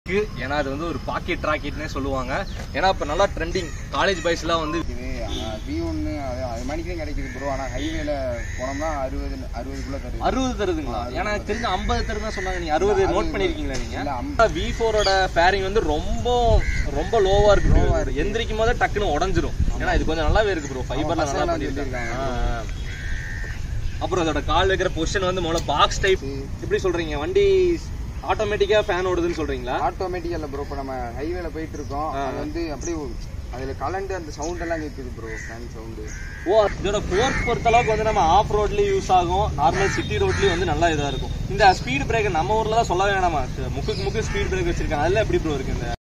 இருக்கு ஏன்னா அது வந்து ஒரு பாக்கெட் ராக்கெட்னே சொல்லுவாங்க ஏன்னா இப்ப நல்லா ட்ரெண்டிங் காலேஜ் பாய்ஸ்லாம் வந்து இது வி ஒன்று அது அது மணிக்கு தான் கிடைக்குது ப்ரோ ஆனால் ஹைவேல போனோம்னா அறுபது அறுபதுக்குள்ளே தருது அறுபது தருதுங்களா ஏன்னா எனக்கு தெரிஞ்ச ஐம்பது தருதுன்னு சொன்னாங்க நீங்க அறுபது நோட் பண்ணிருக்கீங்களா நீங்க இல்ல, ஐம்பது. வி ஃபோரோட ஃபேரிங் வந்து ரொம்ப ரொம்ப லோவா இருக்கு bro. எந்திரிக்கும் போதே டக்குன்னு உடஞ்சிரும் ஏன்னா இது கொஞ்சம் நல்லாவே இருக்கு ப்ரோ ஃபைபர்ல நல்லா பசங்கெல்லாம் பண்ணிருக்காங்க சொல்லியிருக்காங்க. ஆ, ஆ. அப்புறம் அதோட கால் வைக்கிற பொசிஷன் வந்து முதல்ல பாக்ஸ் டைப் எப்படி சொல்றீங்க வண்டி ஆட்டோமேட்டிக்கா ஃபேன் ஓடுதுன்னு சொல்றீங்களா ஆட்டோமேட்டிக் இல்லை ப்ரோ இப்போ நம்ம ஹைவேல போயிட்டு இருக்கோம் அது வந்து அப்படியே அதில் கலண்டு அந்த சவுண்ட் எல்லாம் கேட்குது ப்ரோ ஃபேன் சவுண்டு ஓ இதோட ஃபோர்ஸ் பொறுத்த அளவுக்கு வந்து நம்ம ஆஃப் ரோட்லயும் யூஸ் ஆகும் நார்மல் சிட்டி ரோட்லயும் வந்து நல்லா இதா இருக்கும் இந்த ஸ்பீட் பிரேக்கர் நம்ம ஊர்ல தான் சொல்ல வேணாமா முக்குக்கு முக்கு ஸ்பீட் பிரேக் வச்சிருக்காங்க அதெல்லாம் எப்படி ப்ரோ இருக்கு இந்த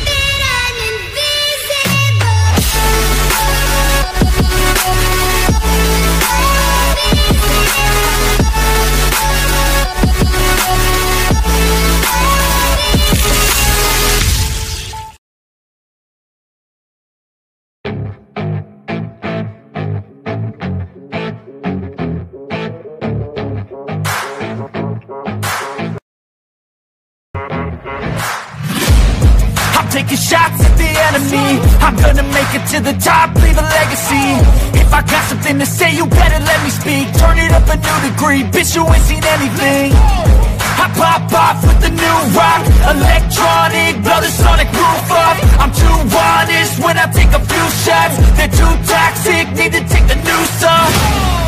I'm taking shots at the enemy I'm gonna make it to the top, leave a legacy If I got something to say, you better let me speak Turn it up a new degree, bitch, you ain't seen anything I pop off with the new rock Electronic, blow the sonic roof up I'm too honest when I take a few shots They're too toxic, need to take the news off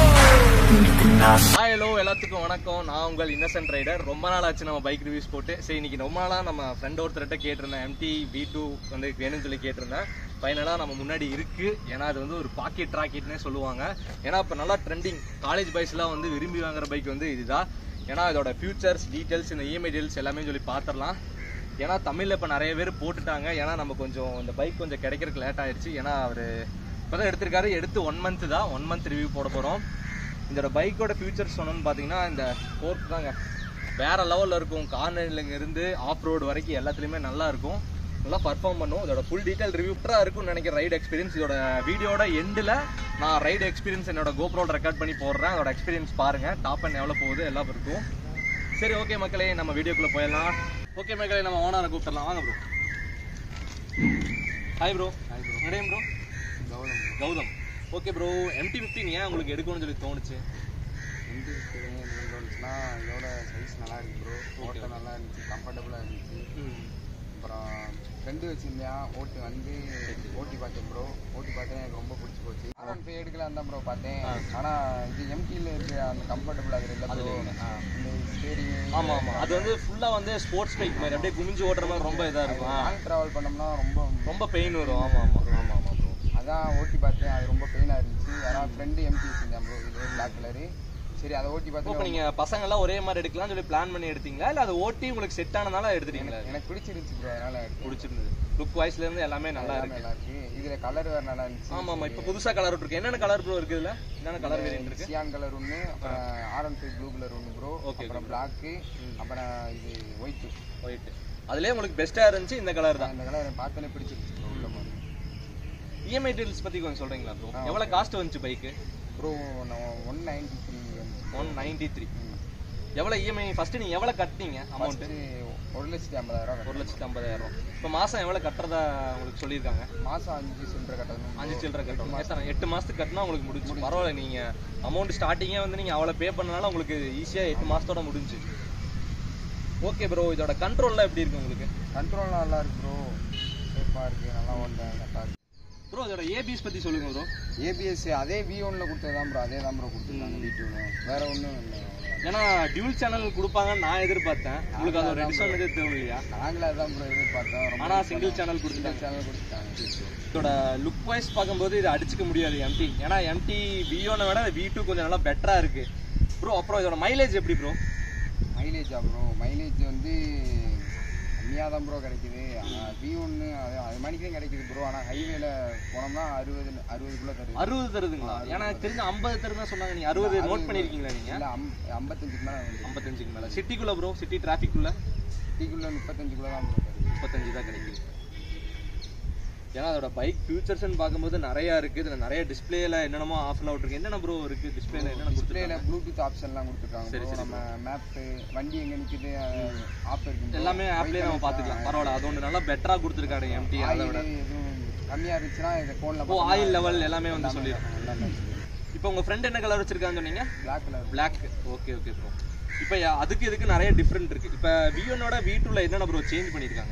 hi hello எல்லாத்துக்கும் வணக்கம் நான் உங்கள் Innocent rider ரொம்ப நாள் ஆச்சு நம்ம bike reviews போட்டு சரி இன்னைக்கு ரொம்ப நாளாக நம்ம ஃப்ரெண்ட் ஒருத்தர்கிட்ட கேட்டிருந்தேன் எம்டி வி டூ வந்து வேணும்னு சொல்லி கேட்டிருந்தேன் ஃபைனலாக நம்ம முன்னாடி இருக்கு ஏன்னா அது வந்து ஒரு பாக்கெட் ராக்கெட்னே சொல்லுவாங்க ஏன்னா இப்போ நல்லா ட்ரெண்டிங் காலேஜ் பாய்ஸ்லாம் வந்து விரும்பி வாங்குற பைக் வந்து இதுதான் ஏன்னா இதோட ஃபியூச்சர்ஸ் டீட்டெயில்ஸ் இந்த இஎம்ஐ டீல்ஸ் எல்லாமே சொல்லி பார்த்துடலாம் ஏன்னா தமிழில் இப்போ நிறைய பேர் போட்டுட்டாங்க ஏன்னா நம்ம கொஞ்சம் இந்த பைக் கொஞ்சம் கிடைக்கிறதுக்கு லேட் ஆயிடுச்சு ஏன்னா அவர் இப்போ தான் எடுத்திருக்காரு எடுத்து ஒன் மந்த் தான் ஒன் மந்த் ரிவ்யூ போட போகிறோம் இதோட பைக்கோட ஃபியூச்சர்ஸ் சொன்னோன்னு பார்த்தீங்கன்னா இந்த ஃபோர்க் தாங்க வேற லெவலில் இருக்கும் கார்னர்லங்க இருந்து ஆஃப் ரோடு வரைக்கும் எல்லாத்துலேயுமே நல்லா இருக்கும் நல்லா பர்ஃபார்ம் பண்ணும் இதோட ஃபுல் டீட்டெயில் ரிவ்யூட்டராக இருக்கும்னு நினைக்கிறேன் ரைடு எக்ஸ்பீரியன்ஸ் இதோட வீடியோட எண்டில் நான் ரைடு எக்ஸ்பீரியன்ஸ் என்னோட கோப்ரோட ரெக்கார்ட் பண்ணி போடுறேன் அதோட எக்ஸ்பீரியன்ஸ் பாருங்க டாப் அண்ட் எவ்வளோ போகுது எல்லாம் இருக்கும் சரி ஓகே மக்களே நம்ம வீடியோக்குள்ளே போயிடலாம் ஓகே மக்களே நம்ம ஓனரை கூப்பிடலாம் வாங்க bro hi bro hi bro name bro Gautham Gautham okay bro MT fifteen ஏன் உங்களுக்கு எடுக்கணும்னு சொல்லி தோணுச்சு எந்த இருந்துச்சுன்னா இதோட சைஸ் நல்லா இருக்கு ப்ரோ ஓட்ட நல்லா இருந்துச்சு கம்ஃபர்டபுளாக இருந்துச்சு அப்புறம் ஃப்ரெண்டு வச்சிருந்தேன் ஓட்டு வந்து ஓட்டி பார்த்தேன் ப்ரோ ஓட்டி பார்த்தேன் எனக்கு ரொம்ப பிடிச்சி போச்சு ஆர் போய் எடுக்கலாம் தான் ப்ரோ பார்த்தேன் ஆனால் இது எம்டியில் இருக்க அந்த கம்ஃபர்டபுள் அது இல்லை ப்ரோ இந்த ஸ்டேரிங் ஆமா ஆமா அது வந்து ஃபுல்லா வந்து ஸ்போர்ட்ஸ் பைக் மாதிரி அப்படியே குமிஞ்சு ஓட்டுற மாதிரி ரொம்ப இதா இருக்கும் ஆ. லாங் ட்ராவல் பண்ணோம்னா ரொம்ப ரொம்ப பெயின் வரும் ஆமா ஆமா ஆமா ஆமா ப்ரோ அதான் ஓட்டி பார்த்தேன் அது ரொம்ப பெயினாக இருந்துச்சு ஆனால் ஃப்ரெண்டு எம்டி வச்சிருந்தேன் ப்ரோ இது பிளாக் கலரு சரி அதை ஓட்டி இப்போ பார்த்து நீங்க பசங்க எல்லாம் ஒரே மாதிரி எடுக்கலாம்னு சொல்லி பிளான் பண்ணி எடுத்தீங்களா இல்ல அது ஓட்டி உங்களுக்கு செட் ஆனதால எடுத்துட்டீங்களா எனக்கு பிடிச்சிருந்துச்சு ப்ரோ அதனால எடுத்தேன். பிடிச்சிருந்தது லுக் வாய்ஸ்ல இருந்து எல்லாமே நல்லா எல்லாமே இருக்கு நல்லா இருக்கு இதுல கலர் வேற நல்லா இருந்துச்சு ஆமா ஆமா இப்போ புதுசா கலர் இருக்கு என்னென்ன கலர் ப்ரோ இருக்கு இதுல என்னென்ன கலர் வேரியன்ட் இருக்கு சியான் கலர் ஒன்று அப்புறம் ஆரன் ஃபைவ் ப்ளூ கலர் ஒன்று ப்ரோ Okay, அப்புறம் பிளாக்கு அப்புறம் இது ஒயிட் ஒயிட் அதுலயே உங்களுக்கு பெஸ்டா இருந்துச்சு இந்த கலர் தான் இந்த கலர் பார்த்தோன்னே பிடிச்சிருச்சு ப்ரோ உள்ள மாதிரி இஎம்ஐ டீல்ஸ் பத்தி கொஞ்சம் சொல்றீங்களா ப்ரோ எவ்வளவு காஸ்ட் வந்துச்சு பைக்கு bro one ninety three one ninety three எவ்வளவு இஎம்ஐ ஃபர்ஸ்ட் நீங்க எவ்வளவு கட்டினீங்க அமௌண்ட் ஒரு லட்சத்தி ஐம்பதாயிரம் ஒரு லட்சத்தி ஐம்பதாயிரம் இப்போ மாசம் எவ்வளவு கட்டுறதா உங்களுக்கு சொல்லியிருக்காங்க மாதம் அஞ்சு சில்லற கட்டணும் அஞ்சு சில்லற கட்டணும் எத்தனை எட்டு மாசத்துக்கு கட்டினா உங்களுக்கு முடிஞ்சு பரவாயில்ல நீங்க அமௌண்ட் ஸ்டார்டிங்கே வந்து நீங்க அவ்வளவு பே பண்ணனால உங்களுக்கு ஈஸியா எட்டு மாசத்தோட முடிஞ்சு ஓகே ப்ரோ இதோட கண்ட்ரோல்லாம் எப்படி இருக்கு உங்களுக்கு கண்ட்ரோல் நல்லா இருக்கு ப்ரோ சேஃபாக இருக்கு நல்லா ஓட்டேன் கரெக்டாக இருக்கு ப்ரோ இதோட ஏபிஎஸ் பத்தி சொல்லுங்க ப்ரோ ஏபிஎஸ் அதே வி ஒன்ல கொடுத்தது தான் ப்ரோ அதே தான் ப்ரோ கொடுத்துருக்காங்க வி டூவில் வேற ஒன்றும் இல்லை ஏன்னா டியூல் சேனல் கொடுப்பாங்கன்னு நான் எதிர்பார்த்தேன் உங்களுக்கு அது ஒரு டிஸ்அட்வான்டேஜ் தோணலையா நாங்களும் அதான் ப்ரோ எதிர்பார்த்தோம் ரொம்ப ஆனா சிங்கிள் சேனல் கொடுத்துட்டாங்க சேனல் கொடுத்துட்டாங்க இதோட லுக் வைஸ் பார்க்கும்போது இது அடிச்சுக்க முடியாது எம்டி ஏன்னா எம்டி வியோனை விட வி டூ கொஞ்சம் நல்லா பெட்டரா இருக்கு ப்ரோ அப்புறம் இதோட மைலேஜ் எப்படி ப்ரோ மைலேஜா ப்ரோ மைலேஜ் வந்து கம்மியாக தான் ப்ரோ கிடைக்குது வி ஒன்று அது அது மணிக்கு தான் கிடைக்குது ப்ரோ ஆனால் ஹைவேல போனோம்னா அறுபது அறுபதுக்குள்ளே தருது அறுபது தருதுங்களா ஏன்னா எனக்கு தெரிஞ்ச ஐம்பது தருதுன்னு சொன்னாங்க நீங்க அறுபது நோட் பண்ணிருக்கீங்களா நீங்க இல்லை அம் ஐம்பத்தஞ்சுக்கு மேலே வந்து ஐம்பத்தஞ்சுக்கு மேல சிட்டிக்குள்ள ப்ரோ சிட்டி டிராஃபிக்குள்ள டீக்குள்ளே முப்பத்தஞ்சுக்குள்ளே தான் ப்ரோ தருது முப்பத்தஞ்சு தான் கிடைக்குது ஏன்னா அதோட பைக் ஃபியூச்சர்ஸ்னு பார்க்கும்போது நிறைய இருக்கு இதுல நிறைய டிஸ்பிளேல என்னென்னமோ ஆஃப்ல அவுட் இருக்கு என்னென்ன ப்ரோ இருக்கு டிஸ்பிளேல என்னென்ன டிஸ்பிளேல கொடுத்துருக்காங்க ப்ளூடூத் ஆப்ஷன்லாம் கொடுத்துருக்காங்க சரி, bro. சரி, நம்ம மேப்பு வண்டி எங்க நிக்குது ஆப் இருக்கு bro. எல்லாமே ஆப்லயே நம்ம பாத்துக்கலாம் பரவாயில்ல அது ஒன்று நல்லா பெட்டரா கொடுத்துருக்காங்க எம்டி அதை ஆயில் விட எதுவும் கம்மியா இருந்துச்சுன்னா இதை ஃபோன்ல ஓ ஆயில் லெவல் எல்லாமே வந்து சொல்லிடும் இப்போ உங்க ஃப்ரெண்ட் என்ன கலர் வச்சிருக்கான்னு சொன்னீங்க black colour black okay okay bro இப்போ அதுக்கு இதுக்கு நிறைய டிஃப்ரெண்ட் இருக்கு இப்போ வி ஒன்னோட வி டூல என்னென்ன ப்ரோ சேஞ்ச் பண்ணியிருக்காங்க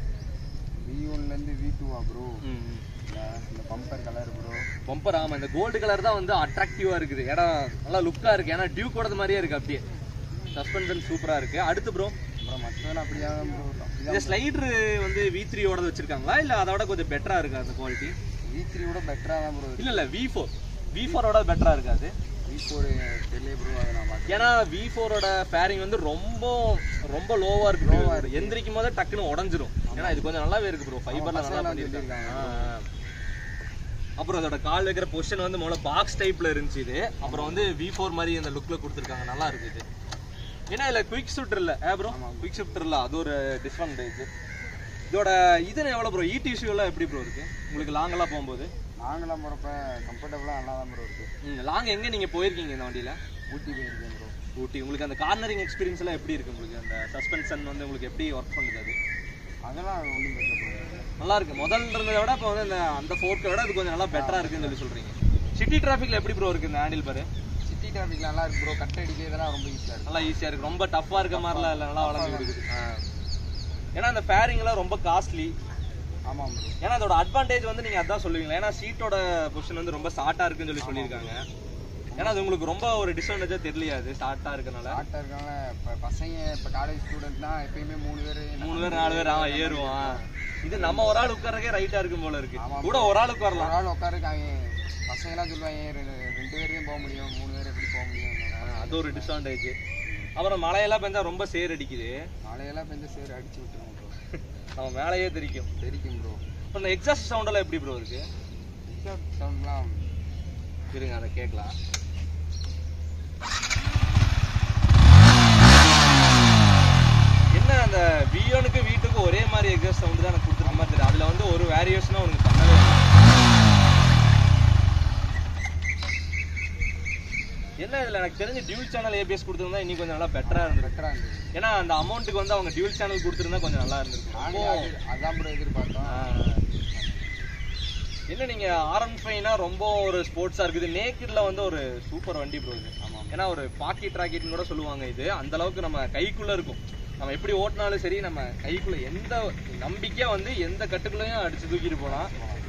வி ஒன்ல இருந்து வி டூவா ப்ரோ ம் இந்த பம்பர் கலர் ப்ரோ பம்பர் ஆமா இந்த கோல்டு கலர் தான் வந்து அட்ராக்டிவா இருக்குது ஏன்னா நல்லா லுக்கா இருக்கு ஏன்னா டியூக் ஓடது மாதிரியே இருக்கு அப்படியே சஸ்பென்ஷன் சூப்பரா இருக்கு அடுத்து ப்ரோ அப்புறம் மற்றவன் அப்படியே ப்ரோ இந்த ஸ்லைடர் வந்து வி த்ரீ ஓடது வச்சிருக்காங்களா இல்ல அதோட கொஞ்சம் பெட்டரா இருக்கு அந்த குவாலிட்டி வி த்ரீயோட பெட்டரா தான் ப்ரோ இல்ல இல்ல வி ஃபோர் வி ஃபோரோட பெட்டரா இருக்காது வி ஃபோர் தெரியல ப்ரோ அதை நான் பார்த்தேன் ஏன்னா வி ஃபோரோட ஃபேரிங் வந்து ரொம்ப ரொம்ப லோவா இருக்கு Low-ஆ bro. இருக்கு. எந்திரிக்கும் போதே டக்குன்னு உடஞ்சிரும் ஏன்னா இது கொஞ்சம் நல்லாவே இருக்கு ப்ரோ ஃபைபர்ல நல்லா பசங்கெல்லாம் பண்ணிருக்காங்க சொல்லியிருக்காங்க. ஆ, ஆ. அப்புறம் அதோட கால் வைக்கிற பொசிஷன் வந்து முதல்ல பாக்ஸ் டைப்ல இருந்துச்சு இது அப்புறம் வந்து வி ஃபோர் மாதிரி அந்த லுக்ல கொடுத்துருக்காங்க நல்லா இருக்கு இது ஏன்னா இதுல குயிக் ஷூட்டர் இல்ல ஏ ப்ரோ குயிக் ஷூட்டர் இல்ல அது ஒரு டிஸ்அட்வான்டேஜ் இதோட இது எவ்வளவு ப்ரோ இடிசி எல்லாம் எப்படி ப்ரோ இருக்கு உங்களுக்கு லாங் எல்லாம் போகும்போது நாங்களாம் போகிறப்ப கம்ஃபர்டபுளாக நல்லா தான் ப்ரோ இருக்கு லாங் எங்க நீங்க போயிருக்கீங்க இந்த வண்டியில ஊட்டி போயிருக்கேன் ப்ரோ ஊட்டி உங்களுக்கு அந்த கார்னரிங் எக்ஸ்பீரியன்ஸ் எல்லாம் எப்படி இருக்கு உங்களுக்கு அந்த சஸ்பென்ஷன் வந்து உங்களுக்கு எப்படி ஒர்க் பண்ணுது அது அதெல்லாம் ஒன்றும் தெரியல ப்ரோ நல்லா இருக்கு முதல்ல இருந்ததை விட இப்போ வந்து இந்த அந்த ஃபோர்க்கை விட அது கொஞ்சம் நல்லா பெட்டரா இருக்குன்னு சொல்லி சொல்றீங்க சிட்டி டிராஃபிக்ல எப்படி ப்ரோ இருக்கு இந்த ஹேண்டில் பாரு சிட்டி டிராஃபிக் நல்லா இருக்கு ப்ரோ கட் அடிக்க இதெல்லாம் ரொம்ப ஈஸியாக இருக்கு நல்லா ஈஸியா இருக்கு ரொம்ப டஃப்பா இருக்க மாதிரிலாம் இல்லை நல்லா வளர்ந்து கொடுக்குது ஆ. ஏன்னா அந்த ஃபேரிங் எல்லாம் ரொம்ப காஸ்ட்லி ஆமாம் ப்ரோ ஏன்னா அதோட அட்வான்டேஜ் வந்து நீங்க அதான் சொல்லுவீங்களா ஏன்னா சீட்டோட பொசிஷன் வந்து ரொம்ப ஷார்ட்டா இருக்குன்னு சொல்லி சொல்லியிருக்காங்க ஏன்னா அது உங்களுக்கு ரொம்ப ஒரு டிஸ்அட்வான்டேஜா தெரியலையா அது ஷார்ட்டா இருக்கனால ஆட்டோ இருக்கனால இப்போ பசங்க இப்போ காலேஜ் ஸ்டூடெண்ட்னா எப்பயுமே மூணு பேர் மூணு பேர் நாலு பேர் ஆ ஏறுவான் இது நம்ம ஒரு ஆள் உட்காரக்கே ரைட்டா இருக்கும் போல இருக்கு ஆமா கூட ஒரு ஆள் ஒரு உட்காரலாம் ஆள் உட்காருக்காங்க பசங்கலாம் சொல்லுவாங்க ரெண்டு ரெண்டு பேரையும் போக முடியும் மூணு பேர் எப்படி போக முடியும் அது ஒரு டிஸ்அட்வான்டேஜ் அப்புறம் மழையெல்லாம் பெஞ்சா ரொம்ப சேர் அடிக்குது மழையெல்லாம் பெஞ்ச சேர் அடிச்சு விட்டுருவோம் ப்ரோ நம்ம மேலேயே தெரிக்கும் தெரிக்கும் ப்ரோ இப்போ இந்த எக்ஸாஸ்ட் சவுண்ட் எல்லாம் எப்படி ப்ரோ இருக்கு சவுண்ட்லாம் இருங்க அதை கேட்கலாம் என்ன அந்த வியோனுக்கு வீட்டுக்கு ஒரே மாதிரி எக்ஸாஸ்ட் சவுண்ட் தான் எனக்கு கொடுத்துருக்க மாதிரி தெரியும் அதுல வந்து ஒரு வேரியேஷனும் உனக்கு பண்ணவே இல்லை என்ன இதுல எனக்கு தெரிஞ்சு டியூல் சேனல் ஏபிஎஸ் கொடுத்துருந்தா இன்னும் கொஞ்சம் நல்லா பெட்டரா இருந்திருக்கும் பெட்டராக இருந்தது ஏன்னா அந்த அமௌண்ட்டுக்கு வந்து அவங்க டியூல் சேனல் கொடுத்துருந்தா கொஞ்சம் நல்லா இருந்திருக்கும் நாங்களே ரொம்ப அது- அதான் ப்ரோ எதிர்பார்த்தோம் ஆ. என்ன நீங்க ஆர்என் ஃபைவ்னா ரொம்ப ஒரு ஸ்போர்ட்ஸா இருக்குது நேக்கிட்ல வந்து ஒரு சூப்பர் வண்டி ப்ரோ இது ஏன்னா ஒரு பாக்கெட் ராக்கெட்னு கூட சொல்லுவாங்க இது அந்த அளவுக்கு நம்ம கைக்குள்ள இருக்கும் நம்ம எப்படி ஓட்டினாலும் சரி நம்ம கைக்குள்ள எந்த நம்பிக்கையா வந்து எந்த கட்டுக்குள்ளேயும் அடிச்சு தூக்கிட்டு போலாம்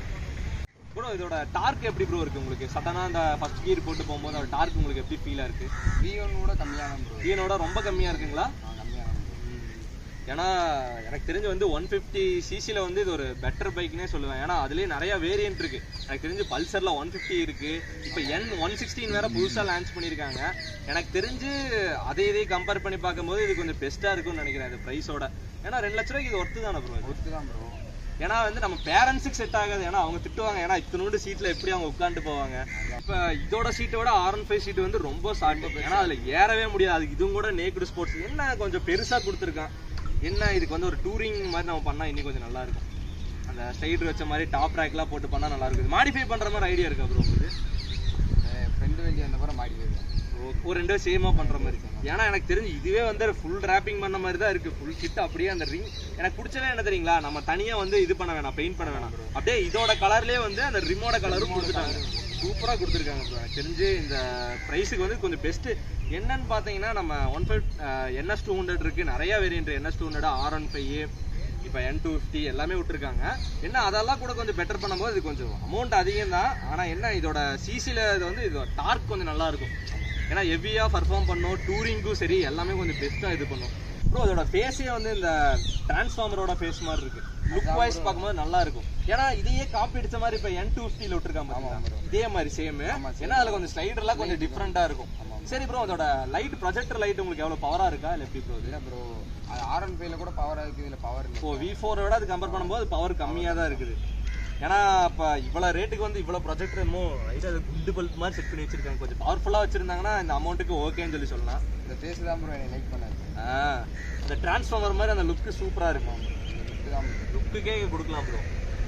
ப்ரோ இதோட டார்க் எப்படி ப்ரோ இருக்கு உங்களுக்கு சடனா அந்த ஃபர்ஸ்ட் கியர் போட்டு போகும்போது அந்த டார்க் உங்களுக்கு எப்படி ஃபீலா இருக்கு வி ஒன் கூட கம்மியான ப்ரோ ஈனோட ரொம்ப கம்மியா இருக்குங்களா கம்மியான ப்ரோ ஏன்னா எனக்கு தெரிஞ்சு வந்து ஒன் ஃபிஃப்டி சிசியில் வந்து இது ஒரு பெட்டர் பைக்னே சொல்லுவேன் ஏன்னா அதுலேயே நிறைய வேரியன்ட் இருக்கு எனக்கு தெரிஞ்சு பல்சரில் ஒன் ஃபிஃப்டி இருக்கு இப்போ என் ஒன் சிக்ஸ்டீன் வேற புதுசாக லான்ச் பண்ணியிருக்காங்க எனக்கு தெரிஞ்சு அதை இதையும் கம்பேர் பண்ணி பார்க்கும்போது இது கொஞ்சம் பெஸ்ட்டாக இருக்கும்னு நினைக்கிறேன் இந்த ப்ரைஸோட ஏன்னா ரெண்டு லட்ச ரூபாய்க்கு இது ஒர்த்து தானே ப்ரோ ஒர்த்து தான் ப்ரோ ஏன்னா வந்து நம்ம பேரண்ட்ஸுக்கு செட் ஆகாது ஏன்னா அவங்க திட்டுவாங்க ஏன்னா இத்தனோண்டு சீட்ல எப்படி அவங்க உட்காந்து போவாங்க இப்ப இதோட சீட்டை விட ஆர் ஒன் ஃபைவ் சீட் வந்து ரொம்ப ஷார்ட் ஏன்னா அதுல ஏறவே முடியாது அதுக்கு இதுவும் கூட நேக்குடு ஸ்போர்ட்ஸ் என்ன கொஞ்சம் பெருசா கொடுத்துருக்கான் என்ன இதுக்கு வந்து ஒரு டூரிங் மாதிரி நம்ம பண்ணா இன்னும் கொஞ்சம் நல்லா இருக்கும் அந்த சைடு வச்ச மாதிரி டாப் ரேக்லாம் போட்டு பண்ணா நல்லா இருக்கும் மாடிஃபை பண்ற மாதிரி ஐடியா இருக்கா ப்ரோ உங்களுக்கு ஃப்ரெண்டு வண்டி வந்த பிறகு மாடி போயிருக்கேன் ஒரு ரெண்டு சேமா பண்ற மாதிரி ஏன்னா எனக்கு தெரிஞ்சு இதுவே வந்து ஃபுல் ரேப்பிங் பண்ண மாதிரி தான் இருக்கு ஃபுல் கிட் அப்படியே அந்த ரிங் எனக்கு பிடிச்சதே என்ன தெரியுங்களா நம்ம தனியா வந்து இது பண்ண வேணாம் பெயிண்ட் பண்ண வேணாம் அப்படியே இதோட கலர்லயே வந்து அந்த ரிமோட கலரும் கொடுத்துட்டாங்க சூப்பரா கொடுத்துருக்காங்க bro. எனக்கு தெரிஞ்சு இந்த பிரைஸுக்கு வந்து கொஞ்சம் பெஸ்ட் என்னன்னு பாத்தீங்கன்னா நம்ம one five NS two hundred இருக்கு நிறைய variant NS two hundred R one five இப்போ என் டூ ஃபிஃப்டி எல்லாமே விட்டுருக்காங்க என்ன அதெல்லாம் கூட கொஞ்சம் பெட்டர் பண்ணும்போது இது கொஞ்சம் அமௌண்ட் அதிகம் தான் ஆனால் என்ன இதோட சிசியில் இது வந்து இதோட டார்க் கொஞ்சம் நல்லா இருக்கும் ஏன்னா ஹெவியாக பர்ஃபார்ம் பண்ணும் டூரிங்க்கும் சரி எல்லாமே கொஞ்சம் பெஸ்ட்டாக இது பண்ணும் ப்ரோ அதோட ஃபேஸே வந்து இந்த டிரான்ஸ்ஃபார்மரோட ஃபேஸ் மாதிரி இருக்கு லுக் வைஸ் பார்க்கும்போது நல்லா இருக்கும் ஏன்னா இதையே காப்பி அடிச்ச மாதிரி இப்போ என் டூ ஃபிஃப்டியில் விட்டுருக்காங்க பாத்தீங்களா? இதே மாதிரி சேம் ஏன்னா அதில் கொஞ்சம் ஸ்லைடர்லாம் கொஞ்சம் டிஃப்ரெண்ட்டாக இருக்கும் சரி ப்ரோ அதோட லைட் ப்ரொஜெக்டர் லைட் உங்களுக்கு எவ்வளோ பவராக இருக்கா இல்லை எப்படி ப்ரோ இல்லை ப்ரோ அது ஆர் ஒன் ஃபைவ்ல கூட பவராக இருக்குது இதில் பவர் இல்லை இப்போ வி விட அது கம்பேர் பண்ணும்போது பவர் கம்மியாக தான் இருக்குது ஏன்னா இப்போ இவ்வளோ ரேட்டுக்கு வந்து இவ்வளோ ப்ரொஜெக்டர் என்னமோ ரைட் அது குண்டு பல்ப் மாதிரி செட் பண்ணி வச்சிருக்காங்க கொஞ்சம் பவர்ஃபுல்லாக வச்சிருந்தாங்கன்னா இந்த அமௌண்ட்டுக்கு ஓகேன்னு சொல்லி சொல்லலாம் இந்த ஃபேஸ் தான் ப்ரோ என்னை லைக் பண்ணாது ஆ, இந்த டிரான்ஸ்ஃபார்மர் மாதிரி அந்த லுக்கு சூப்பராக இருக்கும் இதுதான் bro. லுக்குக்கே கொடுக்கலாம் ப்ரோ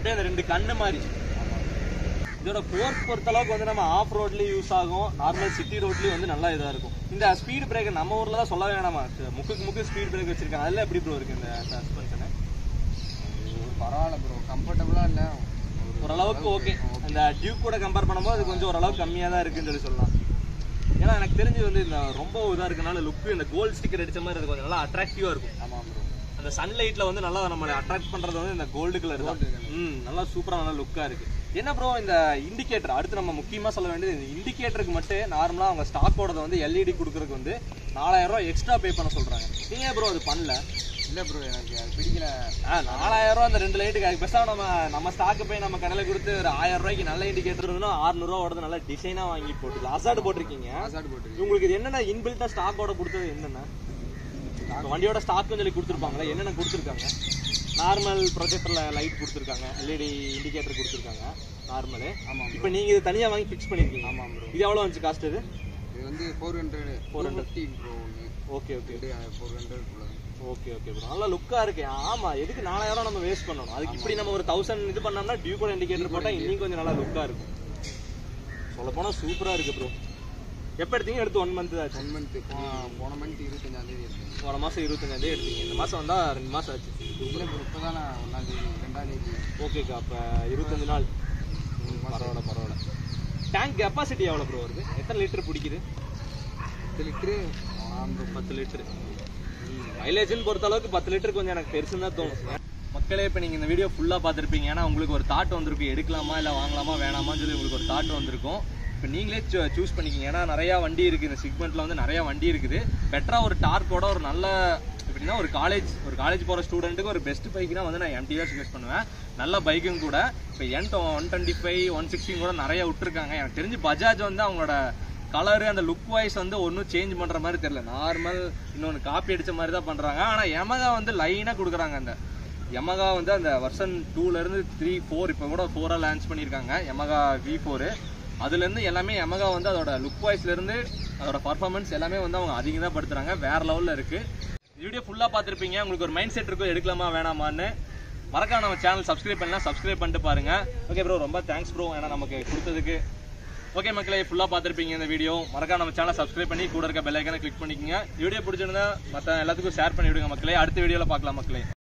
அப்படியே அந்த ரெண்டு கண்ணு மாதிரி இதோட ஃபோர்ஸ் பொறுத்த அளவுக்கு வந்து நம்ம ஆஃப் ரோட்லயும் யூஸ் ஆகும் நார்மல் சிட்டி ரோட்லயும் வந்து நல்லா இதா இருக்கும் இந்த ஸ்பீட் பிரேக் நம்ம ஊர்ல தான் சொல்ல வேணாமா முக்குக்கு முக்கு ஸ்பீட் பிரேக் வச்சிருக்காங்க அதுல எப்படி ப்ரோ இருக்கு இந்த சஸ்பென்ஷன் பரவாயில்ல ப்ரோ கம்ஃபர்டபுளாக இல்லை ஓரளவுக்கு ஓகே அந்த டியூக் கூட கம்பேர் பண்ணும்போது அது கொஞ்சம் ஓரளவுக்கு கம்மியா தான் இருக்குன்னு சொல்லி சொல்லலாம் ஏன்னா எனக்கு தெரிஞ்சு வந்து இந்த ரொம்ப இதா இருக்கனால லுக்கு இந்த கோல்ட் ஸ்டிக்கர் அடிச்ச மாதிரி இது கொஞ்சம் நல்லா அட்ராக்டிவா இருக்கும் ஆமாம் ப்ரோ அந்த சன்லைட்ல வந்து நல்லா நம்மளை அட்ராக்ட் பண்றது வந்து இந்த கோல்டு கலர் தான் ம் நல்லா சூப்பரா நல்லா லுக்கா இருக்கு என்ன ப்ரோ இந்த இண்டிகேட்டர் அடுத்து நம்ம முக்கியமா சொல்ல வேண்டியது இந்த இண்டிகேட்டருக்கு மட்டும் நார்மலா அவங்க ஸ்டாக்கோட வந்து எல்இடி கொடுக்கறதுக்கு வந்து நாலாயிரம் ரூபாய் எக்ஸ்ட்ரா பே பண்ண சொல்றாங்க நீங்க ப்ரோ அது பண்ணல இல்லை ப்ரோ எனக்கு அது பிடிக்கல ஆ, நாலாயிரம் ரூபா அந்த ரெண்டு லைட்டுக்கு அதுக்கு பெஸ்ட்டாக நம்ம நம்ம ஸ்டாக்கு போய் நம்ம கடையில் கொடுத்து ஒரு ஆயிரம் ரூபாய்க்கு நல்ல இண்டிகேட்டர் இருந்ததுன்னா ஆறுநூறுவா ஓடுறது நல்லா டிசைனா வாங்கி போட்டுக்கலாம் அசாடு போட்டிருக்கீங்க ஆசாடு போட்டுருக்கு உங்களுக்கு இது என்னென்ன இன்பில்ட்டா ஸ்டாக்கோட கொடுத்தது என்னென்ன இப்ப வண்டியோட ஸ்டாக்னு சொல்லி கொடுத்துருப்பாங்களா என்னென்ன கொடுத்துருக்காங்க நார்மல் ப்ரொஜெக்டர்ல லைட் கொடுத்துருக்காங்க எல்இடி இண்டிகேட்டர் கொடுத்துருக்காங்க நார்மலு ஆமாம் இப்போ நீங்க இது தனியா வாங்கி ஃபிக்ஸ் பண்ணிருக்கீங்க ஆமாம் ப்ரோ இது எவ்வளவு வந்துச்சு காஸ்ட் இது இது வந்து four hundred four fifty bro ஒன்று okay okay four hundred bro okay okay bro நல்லா லுக்கா இருக்கு ஆமா எதுக்கு நாலாயிரம் நம்ம வேஸ்ட் பண்ணணும் அதுக்கு இப்படி நம்ம ஒரு தௌசண்ட் இது பண்ணோம்னா டியூ கூட இண்டிகேட்டர் போட்டா இன்னும் கொஞ்சம் நல்லா லுக்கா இருக்கும் சொல்ல போனா சூப்பரா இருக்கு ப்ரோ எப்போ எடுத்தீங்க எடுத்து ஒன் மந்த் ஆச்சு ஒன் மந்த்து போன மந்த் இருபத்தஞ்சாந்தேதி எடுத்தேன் போன மாசம் இருபத்தஞ்சாந்தேதி எடுத்தீங்க இந்த மாசம் வந்தா ரெண்டு மாசம் ஆச்சு இல்லை ப்ரோ இப்போ தான் நான் ஒன்றாந்தேதி ரெண்டாந்தேதி ஓகேக்கா அப்ப இருபத்தஞ்சு நாள் ம், பரவாயில்ல பரவாயில்ல டேங்க் கெப்பாசிட்டி எவ்வளோ ப்ரோ வருது எத்தனை லிட்டர் பிடிக்குது பத்து லிட்ரு ப்ரோ பத்து லிட்டரு மைலேஜ்னு பொறுத்த அளவுக்கு பத்து லிட்டர் கொஞ்சம் எனக்கு பெருசுன்னு தான் தோணும் மக்களே இப்போ நீங்கள் இந்த வீடியோ ஃபுல்லாக பார்த்துருப்பீங்க ஏன்னா உங்களுக்கு ஒரு தாட் வந்திருக்கும் எடுக்கலாமா இல்லை வாங்கலாமா வேணாமான்னு சொல்லி உங்களுக்கு ஒரு தாட் வந்திருக்கும் இப்போ நீங்களே சூஸ் பண்ணிக்கிங்க ஏன்னா நிறையா வண்டி இருக்குது இந்த செக்மெண்ட்டில் வந்து நிறையா வண்டி இருக்குது பெட்டராக ஒரு டார்க்கோட ஒரு நல்ல எப்படின்னா ஒரு காலேஜ் ஒரு காலேஜ் போகிற ஸ்டூடெண்ட்டுக்கு ஒரு பெஸ்ட் பைக்னா வந்து நான் எம்டி தான் சஜஸ்ட் பண்ணுவேன் நல்ல பைக்கும் கூட இப்போ என் one twenty five one sixteen கூட நிறைய விட்டுருக்காங்க எனக்கு தெரிஞ்சு பஜாஜ் வந்து அவங்களோட கலரு அந்த லுக் வைஸ் வந்து ஒன்றும் சேஞ்ச் பண்ணுற மாதிரி தெரியல நார்மல் இன்னொன்று காப்பி அடிச்ச மாதிரி தான் பண்ணுறாங்க ஆனால் யமகா வந்து லைனாக கொடுக்குறாங்க அந்த யமகா வந்து அந்த வருஷன் டூலேருந்து த்ரீ ஃபோர் இப்போ கூட ஃபோராக லான்ச் பண்ணியிருக்காங்க யமகா வி ஃபோரு அதுலேருந்து எல்லாமே யமகா வந்து அதோட லுக் வைஸ்லேருந்து அதோட பர்ஃபார்மன்ஸ் எல்லாமே வந்து அவங்க அதிகம் தான் படுத்துறாங்க வேற லெவலில் இருக்குது வீடியோ ஃபுல்லாக பார்த்துருப்பீங்க உங்களுக்கு ஒரு மைண்ட் செட் இருக்கும் எடுக்கலாமா வேணாமான்னு மறக்காம நம்ம சேனல் சப்ஸ்கிரைப் பண்ணலாம் சப்ஸ்கிரைப் பண்ணிட்டு பாருங்க ஓகே ப்ரோ ரொம்ப தேங்க்ஸ் ப்ரோ ஏன்னா நமக்கு கொடுத்ததுக்கு ஓகே மக்களே ஃபுல்லாக பார்த்துருப்பீங்க இந்த வீடியோ மறக்காம நம்ம சேனல் சப்ஸ்கிரைப் பண்ணி கூட இருக்க பெல் ஐக்கனை கிளிக் பண்ணிக்கோங்க வீடியோ பிடிச்சிருந்தா மற்ற எல்லாத்துக்கும் ஷேர் பண்ணி விடுங்க மக்களே அடுத்த வீடியோவில் பார்க்கலாம் மக்களே